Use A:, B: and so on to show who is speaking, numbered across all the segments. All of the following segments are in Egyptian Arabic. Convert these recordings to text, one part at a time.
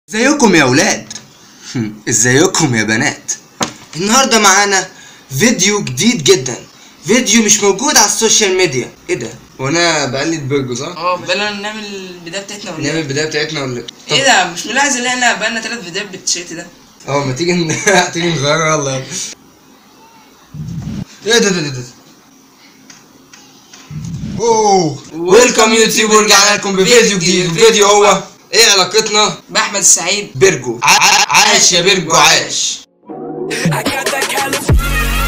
A: ازيكم يا ولاد ازيكم يا بنات النهارده معانا فيديو جديد جدا فيديو مش موجود على السوشيال ميديا ايه ده وانا بقلد برجو صح
B: اه بلا نعمل البدايه بتاعتنا ولا
A: نعمل
B: ايه؟
A: البدايه بتاعتنا ولا
B: ايه ده مش ملاحظ ان احنا بقالنا ثلاث فيديوهات بالتيشيرت ده
A: اه ما تيجي ن... تيجي نغير يلا يلا ايه ده ده ده ده اوه ويلكم يوتيوب ورجعنا لكم بفيديو جديد الفيديو هو ايه علاقتنا
B: باحمد السعيد
A: بيرجو ع- ع- عاش يا بيرجو عاش
C: I got that California.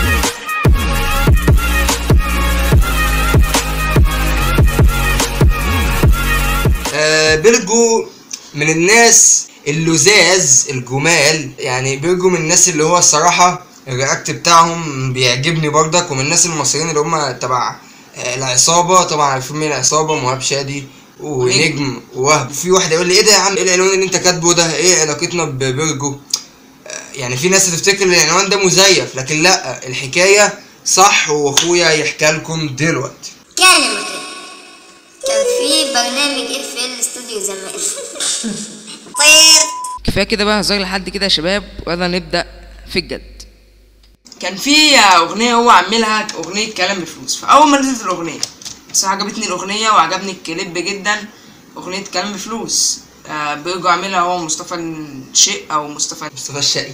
A: آه بيرجو من الناس اللزاز الجمال يعني بيرجو من الناس اللي هو الصراحة الرياكت بتاعهم بيعجبني برضك ومن الناس المصريين اللي هم تبع آه العصابة طبعا عارفين مين العصابة مهاب شادي ونجم ووهب في واحد يقول لي ايه ده يا عم ايه العنوان اللي انت كاتبه ده ايه علاقتنا ببيرجو آه يعني في ناس هتفتكر ان العنوان ده مزيف لكن لا الحكاية صح واخويا يحكي لكم دلوقتي
D: كان يا مطرب كان في برنامج اف ال استوديو زمان طير
B: كفايه كده بقى هزار لحد كده يا شباب ويلا نبدا في الجد كان في اغنيه هو عاملها اغنيه كلام بفلوس فاول ما نزلت الاغنيه بس عجبتني الاغنيه وعجبني الكليب جدا اغنيه كلام بفلوس آه بيرجو عاملها هو مصطفى الشيء او مصطفى
A: مصطفى الشقي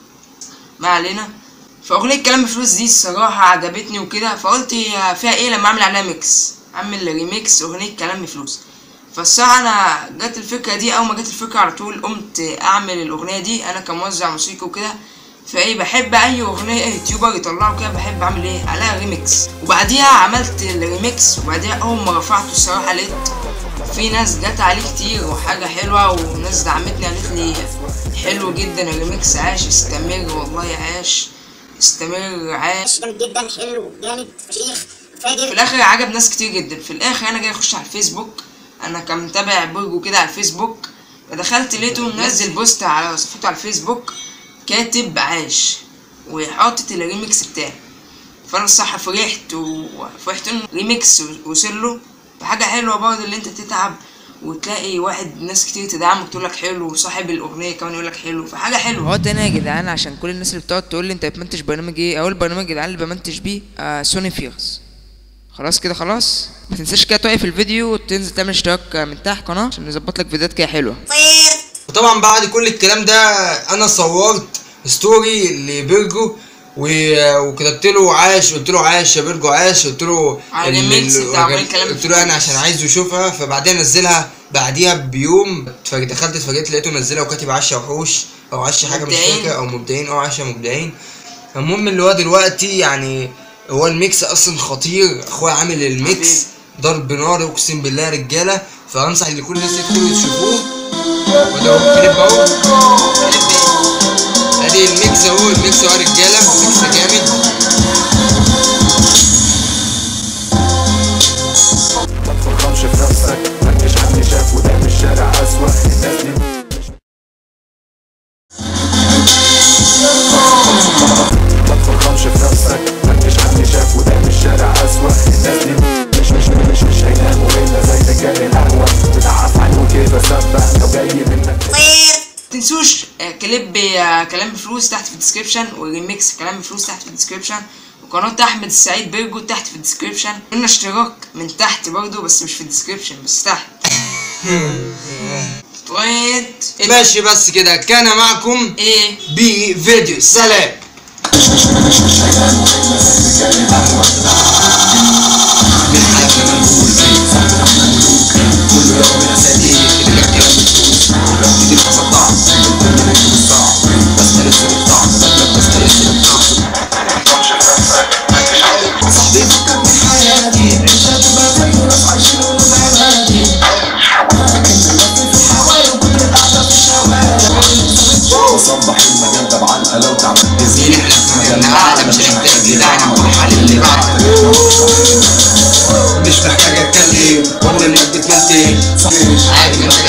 B: ما علينا فاغنيه كلام بفلوس دي الصراحه عجبتني وكده فقلت هي فيها ايه لما اعمل عليها ميكس اعمل ريميكس اغنيه كلام بفلوس فالصراحه انا جت الفكره دي اول ما جت الفكره على طول قمت اعمل الاغنيه دي انا كموزع موسيقي وكده فايه بحب اي اغنيه يوتيوبر يطلعوا كده بحب اعمل ايه عليها ريميكس وبعديها عملت الريميكس وبعديها اول ما رفعته الصراحه لقيت في ناس جت عليه كتير وحاجة حلوة وناس دعمتني قالت لي حلو جدا الريميكس عاش استمر والله عاش استمر عاش
D: جامد جدا حلو جامد فشيخ
B: في
D: فاجر
B: الاخر عجب ناس كتير جدا في الاخر انا جاي اخش على الفيسبوك انا كان متابع برجو كده على الفيسبوك فدخلت لقيته منزل بوست على صفحته على الفيسبوك كاتب عاش وحاطط الريميكس بتاعي فانا الصراحه فرحت وفرحت انه ريميكس وصل له فحاجه حلوه برضه اللي انت تتعب وتلاقي واحد ناس كتير تدعمك تقول لك حلو وصاحب الاغنيه كمان يقول لك حلو فحاجه حلوه
E: هو تاني يا جدعان عشان كل الناس اللي بتقعد تقول لي انت بتمنتج برنامج ايه اول برنامج يا جدعان اللي بمنتج بيه آه سوني فيرز خلاص كده خلاص ما تنساش كده توقف الفيديو وتنزل تعمل اشتراك من تحت قناه عشان نظبط لك فيديوهات كده حلوه
D: طير
A: وطبعا بعد كل الكلام ده انا صورت ستوري لبيرجو و- وكتبت له عاش قلت له عاش يا بيرجو عاش قلت له
B: على
A: ال-
B: الميكس
A: ال-
B: بتاع أغنية كلام
A: قلت له انا عشان عايزه يشوفها فبعدين نزلها بعديها بيوم اتفاجئت- دخلت اتفاجئت لقيته منزلها وكاتب عاش يا وحوش او عاش حاجه مش
B: مبدعين.
A: فاكر او مبدعين او عاش يا مبدعين المهم اللي هو دلوقتي يعني هو الميكس اصلا خطير اخويا عامل الميكس
B: حبيبي.
A: ضرب نار اقسم بالله يا رجاله فانصح لكل الناس يدخلوا يشوفوه وده هو كليب اهو ادي الميكس اهو الميكس اهو يا رجاله ميكس جامد
C: ما تفخمش في نفسك فتش عن اللي شاف وده من الشارع أسوأ الناس دي ما تفخمش في نفسك فتش عن اللي شاف وده من الشارع أسوأ الناس دي مش مش مش مش هيناموا إلا زي رجال القهوة بتعرف عنه كده سبق لو جاي منك
D: طير
B: تنسوش آه، كليب آه، كلام بفلوس تحت في الديسكريبشن وريميكس كلام بفلوس تحت في الديسكريبشن وقناة أحمد السعيد بيرجو تحت في الديسكريبشن قلنا اشتراك من تحت برضو بس مش في الديسكريبشن بس تحت طويت
A: ماشي بس كده كان معكم
B: ايه
A: بفيديو سلام
C: وصبح المجال ده بعلقة لو تعمل
A: زين احنا في مجالنا اعلى مش هنحتاج جدعنا والحل اللي بعد مش محتاج اتكلم ولا انك بتمنتج عادي من غير